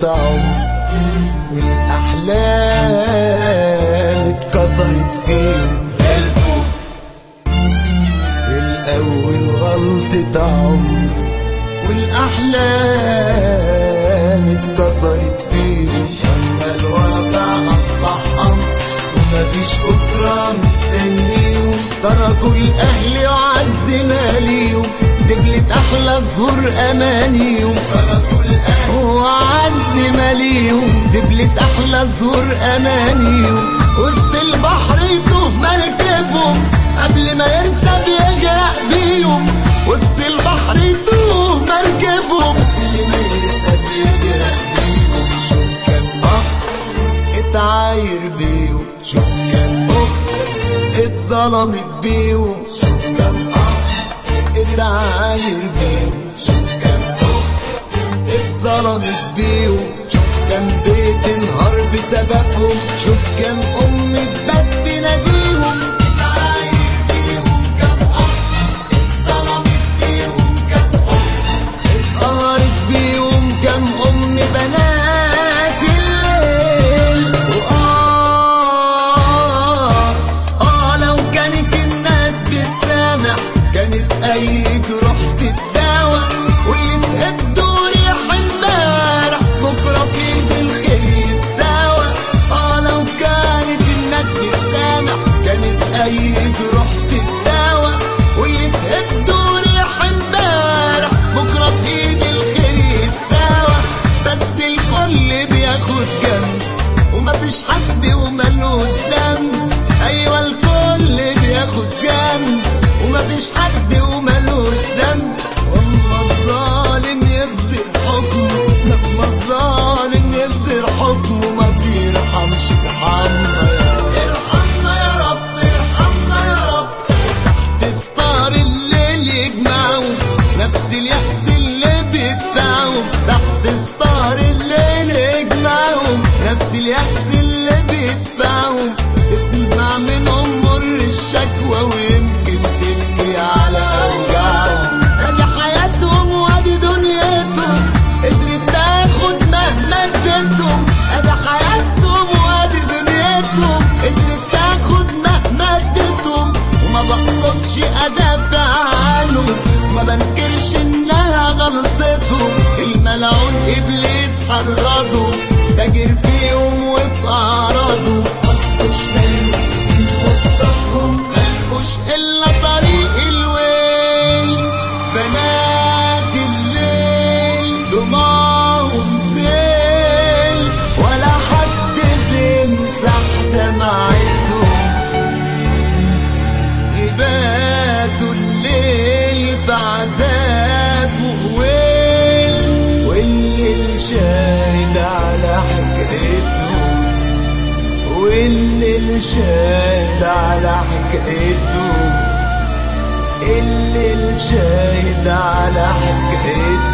غلطة عمر والأحلام اتكسرت فيهم غلطوا الأول غلطة عمر والأحلام اتكسرت فيهم أما الواقع أصبح أمر ومفيش بكرة مستنيهم تركوا الأهل وعز ماليهم دبلت أحلى الظهور أمانيهم تركوا الأهل وعز ماليهم دبلت أحلى الظهور أمانيهم وسط البحر يتوه مركبهم قبل ما يرسى بيغرق بيهم وسط البحر يتوه مركبهم قبل ما يرسى بيغرق بيهم شوف كم أخ اتعاير بيهم شوف كم أخت اتظلمت بيهم شوف كم أخ اتعاير بيهم شوف كم أخت اتظلمت بيهم شوف كم بيت انهار بسببهم شوف كم أم اتبت تناديهم اتعاير بيهم كم أخ اتظلمت بيهم كم أخت اتقهرت بيهم كم أم بنات الليل وآه آه لو كانت الناس بتسامح كانت أي جروح تتداوى واللي تهدوا ريح امبارح بكرة بإيد الخير يتساوى آه لو كانت الناس بتسامح كانت أي جروح تتداوى واللي تهدوا ريح امبارح بكرة بإيد الخير يتساوى بس الكل بياخد جنب ومفيش حد وملوش ذنب ايوه الكل بياخد جنب ومفيش حد وملوش ذنب والله الظالم يصدر حكمه لما الظالم يصدر حكمه ما بيرحمش ارحمنا يا رب ارحمنا يا رب ارحمنا يا رب تحت ستار الليل يجمعهم نفس اليأس اللي بيدفعهم تحت ستار الليل يجمعهم نفس اليأس اللي بيدفعهم اسمع منهم مر الشكوى ويمكن تبكي على أوجاعهم ادي حياتهم وادي دنيتهم قدرت تاخد مهما اديتهم ادي حياتهم وادي دنيتهم قدرت تاخد مهما اديتهم وما بقصدش ادافع عنهم وما بنكرش انها غلطتهم الملعون ابليس حرضهم تاجر فيهم وفي اعراضهم قصدش ملوين وقصدهم ملقوش الا طريق الويل بنات الليل دموعهم سيل ولا حد بيمسح دمعتهم يباتوا الليل في عذاب وويل والليل شاهد على حكايتهم والليل شاهد على حكايتهم الليل شاهد على حكايتهم